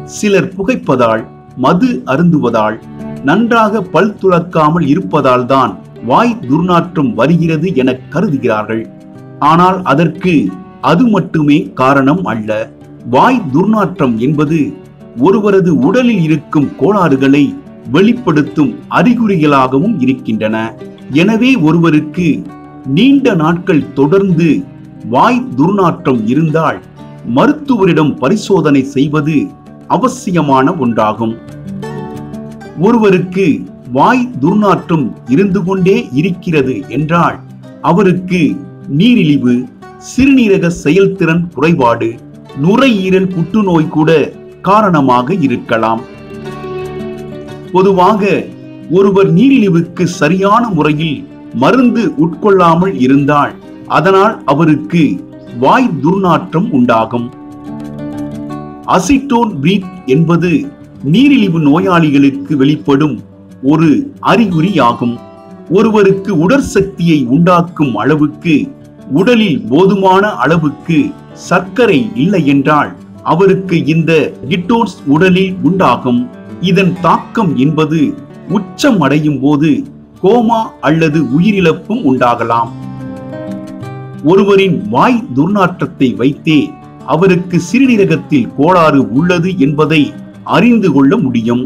சிலர் புகைப்பதால் மது அருந்துவதால் நன்றாக பல் துளக்காமல் இருப்பதால் தான் வாய் துர்நாற்றம் வருகிறது என கருதுகிறார்கள் ஆனால் அதற்கு அது மட்டுமே காரணம் அல்ல வாய் துர்நாற்றம் என்பது ஒருவரது உடலில் இருக்கும் கோளாறுகளை வெளிப்படுத்தும் அறிகுறிகளாகவும் இருக்கின்றன எனவே ஒருவருக்கு நீண்ட நாட்கள் தொடர்ந்து வாய் துர்நாற்றம் இருந்தால் மருத்துவரிடம் பரிசோதனை செய்வது அவசியமான ஒன்றாகும் ஒருவருக்கு வாய் துர்நாற்றம் இருந்து கொண்டே இருக்கிறது என்றால் அவருக்கு நீரிழிவு சிறுநீரக செயல்திறன் குறைபாடு நுரையீரல் புற்றுநோய் கூட காரணமாக இருக்கலாம் பொதுவாக ஒருவர் நீரிழிவுக்கு சரியான முறையில் மருந்து உட்கொள்ளாமல் இருந்தால் அதனால் அவருக்கு வாய் துர்நாற்றம் உண்டாகும் அசிட்டோன் பிரீத் என்பது நீரிழிவு நோயாளிகளுக்கு வெளிப்படும் ஒரு அறிகுறியாகும் ஒருவருக்கு உடற்சக்தியை உண்டாக்கும் அளவுக்கு உடலில் போதுமான அளவுக்கு சர்க்கரை இல்லை என்றால் அவருக்கு இந்த கிட்டோன்ஸ் உடலில் உண்டாகும் இதன் தாக்கம் என்பது உச்சம் அடையும் போது கோமா அல்லது உயிரிழப்பும் உண்டாகலாம் ஒருவரின் வாய் துர்நாற்றத்தை வைத்தே அவருக்கு சிறுநீரகத்தில் கோளாறு உள்ளது என்பதை அறிந்து கொள்ள முடியும்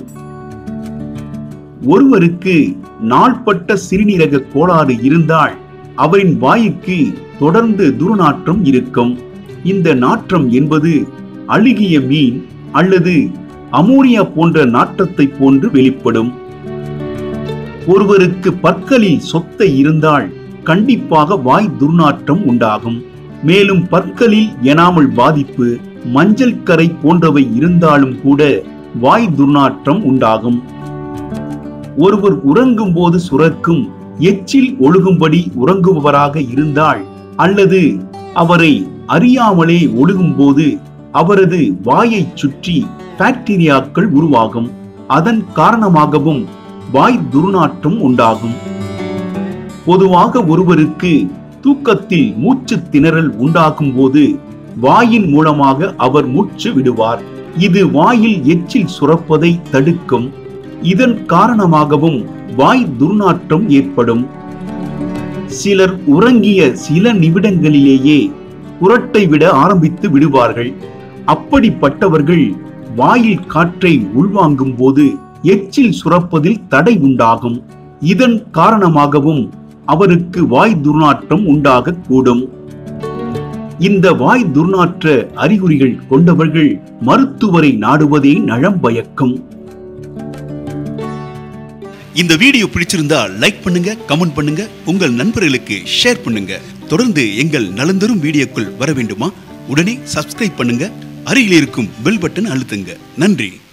ஒருவருக்கு நாள்பட்ட சிறுநீரக கோளாறு இருந்தால் அவரின் வாய்க்கு தொடர்ந்து துர்நாற்றம் இருக்கும் இந்த நாற்றம் என்பது அழுகிய மீன் அல்லது அமோனியா போன்ற நாற்றத்தை போன்று வெளிப்படும் ஒருவருக்கு பற்களில் சொத்தை இருந்தால் கண்டிப்பாக வாய் துர்நாற்றம் உண்டாகும் மேலும் பற்களில் எனாமல் பாதிப்பு மஞ்சள் கரை போன்றவை இருந்தாலும் கூட வாய் துர்நாற்றம் உண்டாகும் ஒருவர் உறங்கும் போது சுரக்கும் எச்சில் ஒழுகும்படி உறங்குபவராக இருந்தால் அல்லது அவரை அறியாமலே ஒழுகும் போது அவரது வாயை சுற்றி பாக்டீரியாக்கள் உருவாகும் அதன் காரணமாகவும் வாய் துர்நாற்றம் உண்டாகும் பொதுவாக ஒருவருக்கு தூக்கத்தில் மூச்சு திணறல் உண்டாகும் போது வாயின் மூலமாக அவர் மூச்சு விடுவார் இது வாயில் எச்சில் சுரப்பதை தடுக்கும் இதன் காரணமாகவும் வாய் துர்நாற்றம் ஏற்படும் சிலர் உறங்கிய சில நிமிடங்களிலேயே புரட்டை விட ஆரம்பித்து விடுவார்கள் அப்படிப்பட்டவர்கள் வாயில் காற்றை உள்வாங்கும் போது எச்சில் சுரப்பதில் தடை உண்டாகும் இதன் காரணமாகவும் அவருக்கு வாய் துர்நாற்றம் உண்டாகக் கூடும் இந்த வாய் துர்நாற்ற அறிகுறிகள் கொண்டவர்கள் மருத்துவரை நாடுவதே நலம் பயக்கும் இந்த வீடியோ பிடிச்சிருந்தா லைக் பண்ணுங்க கமெண்ட் பண்ணுங்க உங்கள் நண்பர்களுக்கு ஷேர் பண்ணுங்க தொடர்ந்து எங்கள் நலந்தரும் வீடியோக்குள் வர வேண்டுமா உடனே சப்ஸ்கிரைப் பண்ணுங்க அருகில் இருக்கும் பெல் பட்டன் அழுத்துங்க நன்றி